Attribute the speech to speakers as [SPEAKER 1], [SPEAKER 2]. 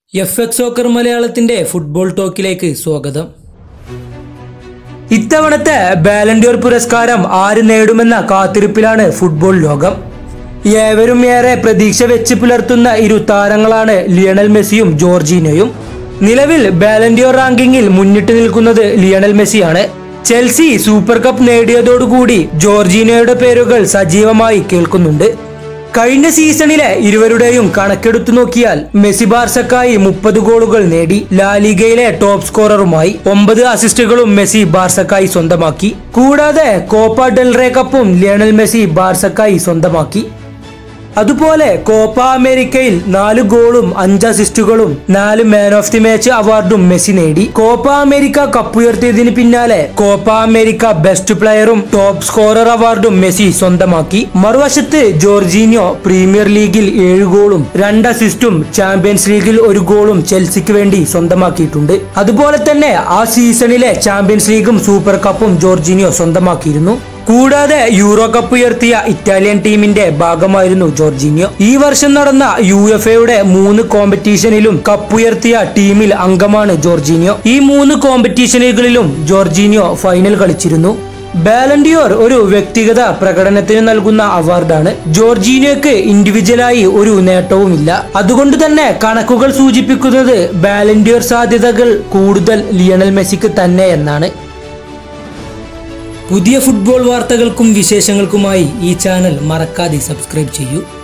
[SPEAKER 1] F X soccer മലയാളത്തിന്റെ football ടോക്കിലേക്ക് സ്വാഗതം ഇത്തവണത്തെ ബാലൻഡിയോർ പുരസ്കാരം ആര് നേടുമെന്ന കാത്തിരിപ്പിലാണ് ഫുട്ബോൾ ലോകം ഏവരും ഏറെ പ്രതീക്ഷ വെച്ച് പുലർത്തുന്ന ഇരു താരങ്ങളാണ് ലിയണൽ മെസ്സിയും ജോർജീനോയും നിലവിൽ ബാലൻഡിയോർ റാങ്കിങ്ങിൽ മുന്നിട്ട് നിൽക്കുന്നത് ലിയണൽ മെസ്സിയാണ് ചെൽസി സൂപ്പർ കപ്പ് നേടിയതോടുകൂടി ജോർജീനോയുടെ പേരുകൾ സജീവമായി കേൾക്കുന്നുണ്ട് കഴിഞ്ഞ സീസണിലെ ഇരുവരുടെയും കണക്കെടുത്തു നോക്കിയാൽ മെസ്സി ബാർസക്കായി മുപ്പത് ഗോളുകൾ നേടി ലാലിഗയിലെ ടോപ്പ് സ്കോററുമായി ഒമ്പത് അസിസ്റ്റുകളും മെസ്സി ബാർസക്കായി സ്വന്തമാക്കി കൂടാതെ കോപ്പ ഡെൽറേ കപ്പും ലിയണൽ മെസ്സി ബാർസക്കായി സ്വന്തമാക്കി അതുപോലെ കോപ്പ അമേരിക്കയിൽ നാല് ഗോളും അഞ്ച് അസിസ്റ്റുകളും നാല് മാൻ ഓഫ് ദി മാച്ച് അവാർഡും മെസ്സി നേടി കോപ്പ അമേരിക്ക കപ്പുയർത്തിയതിന് പിന്നാലെ കോപ്പ അമേരിക്ക ബെസ്റ്റ് പ്ലെയറും ടോപ്പ് സ്കോറർ അവാർഡും മെസ്സി സ്വന്തമാക്കി മറുവശത്ത് ജോർജീനിയോ പ്രീമിയർ ലീഗിൽ ഏഴ് ഗോളും രണ്ട് അസിസ്റ്റും ചാമ്പ്യൻസ് ലീഗിൽ ഒരു ഗോളും ചെൽസിക്ക് വേണ്ടി സ്വന്തമാക്കിയിട്ടുണ്ട് അതുപോലെ തന്നെ ആ സീസണിലെ ചാമ്പ്യൻസ് ലീഗും സൂപ്പർ കപ്പും ജോർജീനിയോ സ്വന്തമാക്കിയിരുന്നു കൂടാതെ യൂറോ കപ്പ് ഉയർത്തിയ ഇറ്റാലിയൻ ടീമിന്റെ ഭാഗമായിരുന്നു ജോർജീനിയോ ഈ വർഷം നടന്ന യു എഫ് എയുടെ മൂന്ന് കോമ്പറ്റീഷനിലും കപ്പുയർത്തിയ ടീമിൽ അംഗമാണ് ജോർജീനിയോ ഈ മൂന്ന് കോമ്പറ്റീഷനുകളിലും ജോർജീനിയോ ഫൈനൽ കളിച്ചിരുന്നു ബാലൻഡിയോർ ഒരു വ്യക്തിഗത പ്രകടനത്തിന് നൽകുന്ന അവാർഡാണ് ജോർജീനിയോക്ക് ഇൻഡിവിജ്വലായി ഒരു നേട്ടവുമില്ല അതുകൊണ്ട് തന്നെ കണക്കുകൾ സൂചിപ്പിക്കുന്നത് ബാലൻഡിയോർ സാധ്യതകൾ കൂടുതൽ ലിയണൽ മെസ്സിക്ക് തന്നെ എന്നാണ് പുതിയ ഫുട്ബോൾ വാർത്തകൾക്കും വിശേഷങ്ങൾക്കുമായി ഈ ചാനൽ മറക്കാതെ സബ്സ്ക്രൈബ് ചെയ്യൂ